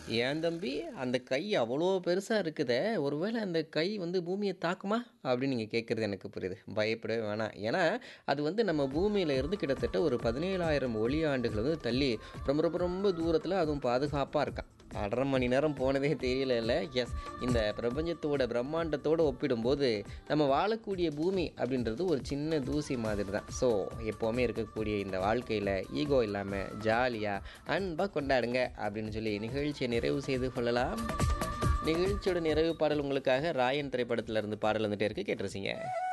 ஏன் தம்பி அந்த கை அவ்வளோ பெருசாக இருக்குதே ஒருவேளை அந்த கை வந்து பூமியை தாக்குமா அப்படின்னு நீங்கள் கேட்குறது எனக்கு புரியுது பயப்படவே வேணாம் ஏன்னா அது வந்து நம்ம பூமியில இருந்து கிட்டத்தட்ட ஒரு பதினேழாயிரம் ஒளி ஆண்டுகள் வந்து தள்ளி ரொம்ப ரொம்ப ரொம்ப தூரத்தில் அதுவும் பாதுகாப்பாக இருக்கான் அரை மணி நேரம் போனதே தெரியல எஸ் இந்த பிரபஞ்சத்தோட பிரம்மாண்டத்தோடு ஒப்பிடும்போது நம்ம வாழக்கூடிய பூமி அப்படின்றது ஒரு சின்ன தூசி மாதிரி தான் ஸோ எப்போவுமே இருக்கக்கூடிய இந்த வாழ்க்கையில் ஈகோ இல்லாமல் ஜாலியாக அன்பாக கொண்டாடுங்க அப்படின்னு சொல்லி நிகழ்ச்சியை நிறைவு செய்து கொள்ளலாம் நிகழ்ச்சியோட நிறைவு பாடல் உங்களுக்காக ராயன் திரைப்படத்துல இருந்து பாடல் வந்துட்டே இருக்கு கேட்டுருச்சிங்க